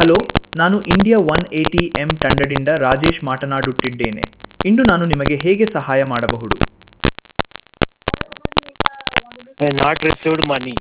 Hello ನಾನು India one eighty M ತಂಡದಿಂದ ರಾಜೇಶ್ ಮಾತನಾಡುತ್ತಿದ್ದೇನೆ ಇಂದು ನಾನು ನಿಮಗೆ ಹೇಗೆ ಸಹಾಯ ಮಾಡಬಹುದು I not received money.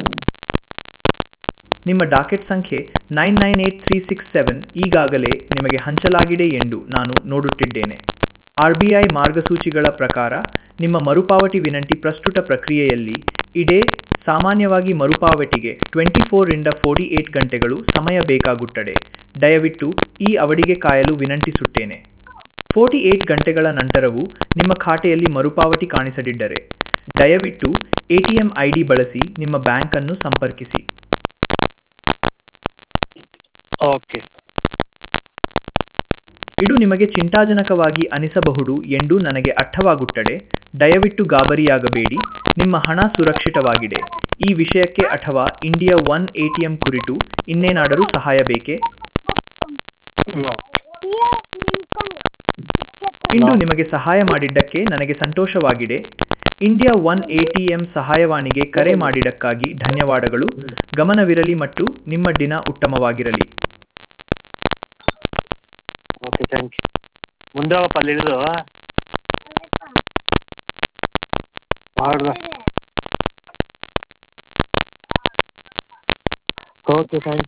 ನಿಮ್ಮ ಡಾಕೆಟ್ ಸಂಖ್ಯೆ nine nine eight three six seven ಈಗಾಗಲೇ ನಿಮಗೆ ಹಂಚಲಾಗಿದೆ ಎಂದು ನಾನು ನೋಡುತ್ತಿದ್ದೇನೆ ಆರ್ ಬಿ ಐ ಮಾರ್ಗಸೂಚಿಗಳ ಪ್ರಕಾರ ನಿಮ್ಮ ಮರುಪಾವತಿ ವಿನಂತಿ ಪ್ರಸ್ತುತ ಪ್ರಕ್ರಿಯೆಯಲ್ಲಿ ಇದೇ ಸಾಮಾನ್ಯವಾಗಿ ಮರುಪಾವತಿಗೆ ಟ್ವೆಂಟಿ ಫೋರಿಂದ ಫೋರ್ಟಿ ಏಟ್ ಗಂಟೆಗಳು ಸಮಯ ಬೇಕಾಗುತ್ತದೆ ದಯವಿಟ್ಟು ಈ ಅವಧಿಗೆ ಕಾಯಲು ವಿನಂತಿಸುತ್ತೇನೆ ಫೋರ್ಟಿ ಏಟ್ ಗಂಟೆಗಳ ನಂತರವೂ ನಿಮ್ಮ ಖಾತೆಯಲ್ಲಿ ಮರುಪಾವತಿ ಕಾಣಿಸದಿದ್ದರೆ ದಯವಿಟ್ಟು A T M I D ಬಳಸಿ ನಿಮ್ಮ ಬ್ಯಾಂಕನ್ನು ಸಂಪರ್ಕಿಸಿ Okay. ಇದು ನಿಮಗೆ ಚಿಂತಾಜನಕವಾಗಿ ಅನಿಸಬಹುದು ಎಂದು ನನಗೆ ಅರ್ಥವಾಗುತ್ತದೆ ದಯವಿಟ್ಟು ಗಾಬರಿಯಾಗಬೇಡಿ ನಿಮ್ಮ ಹಣ ಸುರಕ್ಷಿತವಾಗಿದೆ ಈ ವಿಷಯಕ್ಕೆ ಅಥವಾ ಇಂಡಿಯಾ ಒನ್ ಎಟಿಎಂ ಕುರಿತು ಇನ್ನೇನಾದರೂ ಸಹಾಯ ಬೇಕೇ No. ಇಂದು ನಿಮಗೆ ಸಹಾಯ ಮಾಡಿದ್ದಕ್ಕೆ ನನಗೆ ಸಂತೋಷವಾಗಿದೆ ಇಂಡಿಯಾ ಒನ್ ಎಟಿಎಂ ಸಹಾಯವಾಣಿಗೆ ಕರೆ ಮಾಡಿದ್ದಕ್ಕಾಗಿ ಧನ್ಯವಾದಗಳು ಗಮನವಿರಲಿ ಮತ್ತು ನಿಮ್ಮ ದಿನ ಉತ್ತಮವಾಗಿರಲಿ Okay, thank you. ಮುಂದೆ ಹೋಗಪ್ಪ ಅಲ್ಲಿ ಇಳಿದು ಮಾಡ್ದ ಓಕೆ ಥ್ಯಾಂಕ್ ಯು